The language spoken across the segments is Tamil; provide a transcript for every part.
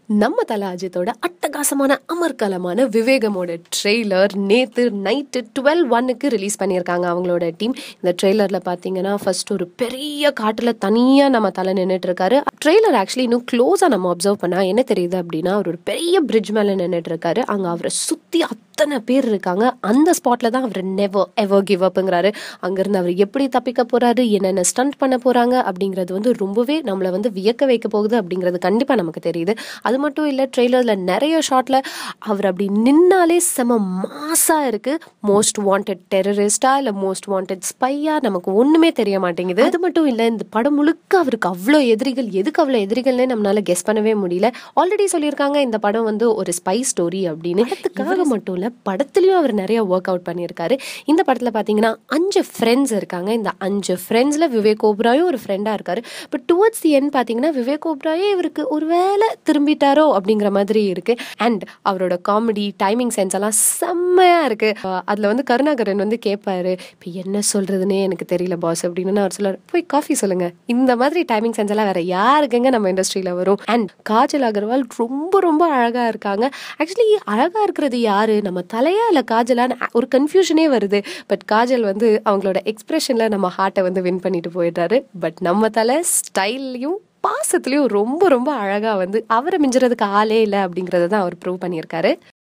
நம்ம தல அஜித்தோட அட்டகாசமான அமர்கலமான விவேகமோட ட்ரெய்லர் நேத்து நைட்டு டுவெல் ஒன்னுக்கு ரிலீஸ் பண்ணியிருக்காங்க அவங்களோட டீம் இந்த ட்ரெய்லரில் பார்த்தீங்கன்னா ஃபர்ஸ்ட் ஒரு பெரிய காட்டில் தனியாக நம்ம தலை நின்றுட்டு இருக்காரு ட்ரெய்லர் ஆக்சுவலி இன்னும் க்ளோஸாக நம்ம அப்சர்வ் பண்ணால் என்ன தெரியுது அப்படின்னா அவர் ஒரு பெரிய பிரிட்ஜ் மேலே நின்றுட்டு இருக்காரு அங்கே அவரை சுற்றி அத்தனை பேர் இருக்காங்க அந்த ஸ்பாட்டில் தான் அவர் நெவர் எவர் கிவ் அப்புங்கிறாரு அங்கேருந்து அவர் எப்படி தப்பிக்க போகிறாரு என்னென்ன ஸ்டண்ட் பண்ண போகிறாங்க அப்படிங்கிறது வந்து ரொம்பவே நம்மளை வந்து வியக்க வைக்க போகுது அப்படிங்கிறது கண்டிப்பாக நமக்கு தெரியுது அது மட்டும் இல்லை ட்ரெய்லரில் நிறைய ஷாட்டில் அவர் அப்படி நின்னாலே செம மாசாக இருக்குது மோஸ்ட் வாண்டட் டெரரிஸ்டா இல்லை மோஸ்ட் வாண்டட் ஸ்பையா நமக்கு ஒன்றுமே தெரிய மாட்டேங்குது அது மட்டும் இல்லை இந்த படம் முழுக்க அவருக்கு அவ்வளோ எதிரிகள் எதுக்கு அவ்வளோ எதிரிகள்னே நம்மளால கெஸ் பண்ணவே முடியல ஆல்ரெடி சொல்லியிருக்காங்க இந்த படம் வந்து ஒரு ஸ்பை ஸ்டோரி அப்படின்னு அதுக்காக மட்டும் இல்லை படத்துலையும் அவர் நிறைய ஒர்க் அவுட் பண்ணியிருக்காரு இந்த படத்தில் பார்த்தீங்கன்னா அஞ்சு ஃப்ரெண்ட்ஸ் இருக்காங்க இந்த அஞ்சு ஃப்ரெண்ட்ஸில் விவேக் ஓப்ராயும் ஒரு ஃப்ரெண்டாக இருக்காரு பட் டுவர்ட்ஸ் தி என் பார்த்தீங்கன்னா விவேக் ஓப்ராயே இவருக்கு ஒருவேளை திரும்பிட்டாரோ அப்படிங்கிற மாதிரி இருக்கு அண்ட் அவரோட காமெடி டைமிங் சென்ஸ் எல்லாம் செம்மையா இருக்கு அஹ் அதுல வந்து கருணாகரன் வந்து கேட்பாரு இப்போ என்ன சொல்றதுன்னே எனக்கு தெரியல பாஸ் அப்படின்னு அவர் சொல்லுவார் போய் காஃபி சொல்லுங்க இந்த மாதிரி டைமிங் சென்ஸ் எல்லாம் வேற யாருக்குங்க நம்ம இண்டஸ்ட்ரியில வரும் அண்ட் காஜல் அகர்வால் ரொம்ப ரொம்ப அழகா இருக்காங்க ஆக்சுவலி அழகா இருக்கிறது யாரு நம்ம தலையா இல்ல காஜலான்னு ஒரு கன்ஃபியூஷனே வருது பட் காஜல் வந்து அவங்களோட எக்ஸ்பிரஷன்ல நம்ம ஹார்ட்டை வந்து வின் பண்ணிட்டு போயிடுறாரு பட் நம்ம தலை ஸ்டைல்லையும் பாசத்துலயும் ரொம்ப ரொம்ப அழகா வந்து அவரை மிஞ்சுறதுக்கு ஆளே இல்லை அப்படிங்கறத தான் அவர் ப்ரூவ் பண்ணியிருக்காரு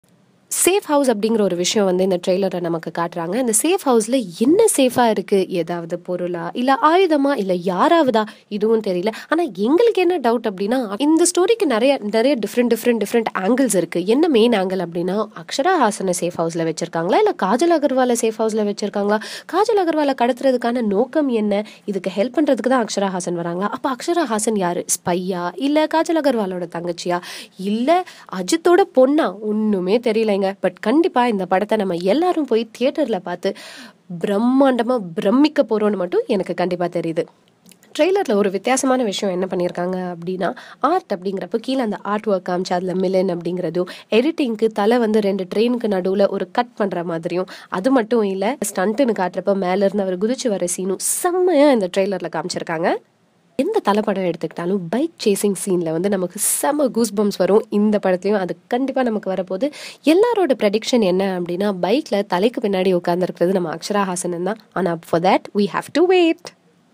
சேஃப் ஹவுஸ் அப்படிங்கிற ஒரு விஷயம் வந்து இந்த ட்ரெய்லரை நமக்கு காட்டுறாங்க இந்த சேஃப் ஹவுஸில் என்ன சேஃபாக இருக்குது ஏதாவது பொருளா இல்லை ஆயுதமா இல்லை யாராவதா இதுவும் தெரியல ஆனால் எங்களுக்கு என்ன டவுட் அப்படின்னா இந்த ஸ்டோரிக்கு நிறைய நிறைய டிஃப்ரெண்ட் டிஃப்ரெண்ட் டிஃப்ரெண்ட் ஆங்கிள்ஸ் இருக்குது என்ன மெயின் ஆங்கிள் அப்படின்னா அக்ஷரா ஹாசனை சேஃப் ஹவுஸில் வச்சிருக்காங்களா இல்லை காஜல் அகர்வாலை சேஃப் ஹவுஸில் வச்சிருக்காங்களா காஜல் அகர்வாலை கடத்துறதுக்கான நோக்கம் என்ன இதுக்கு ஹெல்ப் பண்ணுறதுக்கு தான் அக்ஷரா ஹாசன் வராங்களா அப்போ அக்ஷரா ஹாசன் யாரு ஸ்பையா இல்லை காஜல் அகர்வாலோட தங்கச்சியா இல்லை அஜித்தோட பொண்ணா ஒன்றுமே தெரியலைங்க பட் கண்டிப்பாக இந்த படத்தை நம்ம எல்லாரும் போய் தியேட்டரில் பார்த்து பிரம்மாண்டமாக பிரமிக்க போகிறோன்னு மட்டும் எனக்கு கண்டிப்பாக தெரியுது ட்ரெய்லரில் ஒரு வித்தியாசமான விஷயம் என்ன பண்ணியிருக்காங்க அப்படின்னா ஆர்ட் அப்படிங்கிறப்ப கீழே அந்த ஆர்ட் ஒர்க் காமிச்சு அதில் மில்லன் அப்படிங்கிறதும் எடிட்டிங்க்கு தலை வந்து ரெண்டு ட்ரெயினுக்கு நடுவில் ஒரு கட் பண்ணுற மாதிரியும் அது மட்டும் இல்லை ஸ்டண்ட்டுன்னு காட்டுறப்ப மேலேருந்து அவர் குதிச்சு வர சீனும் செம்மையாக இந்த ட்ரெய்லரில் காமிச்சிருக்காங்க எந்த தலைப்படம் எடுத்துக்கிட்டாலும் பைக் சேசிங் சீனில் வந்து நமக்கு செம கூஸ் பம்ஸ் வரும் இந்த படத்துலையும் அது கண்டிப்பாக நமக்கு வரப்போகுது எல்லாரோட ப்ரெடிக்ஷன் என்ன அப்படின்னா பைக்கில் தலைக்கு பின்னாடி உட்காந்துருக்கிறது நம்ம அக்ஷரா ஹாசன் தான் ஆனால் for that we have to wait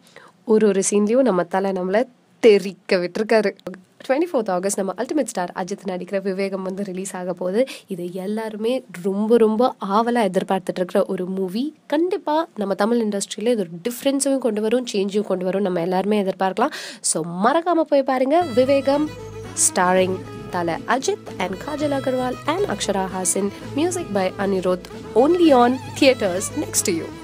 ஒரு ஒரு சீன்லேயும் நம்ம தலை நம்மளை தெரிக்க விட்டுருக்காரு டுவெண்ட்டி ஃபோர்த் ஆகஸ்ட் நம்ம அல்டிமேட் ஸ்டார் அஜித் நடிக்கிற விவேகம் வந்து ரிலீஸ் ஆக போகுது இது எல்லாருமே ரொம்ப ரொம்ப ஆவலாக எதிர்பார்த்துட்டு இருக்கிற ஒரு மூவி கண்டிப்பாக நம்ம தமிழ் இண்டஸ்ட்ரியில் இது ஒரு டிஃப்ரென்ஸும் கொண்டு வரும் சேஞ்சும் கொண்டு வரும் நம்ம எல்லாருமே எதிர்பார்க்கலாம் ஸோ மறக்காமல் போய் பாருங்க Vivegam starring Thala Ajith and Kajal Aggarwal and Akshara Haasan music by Anirudh only on theaters next to you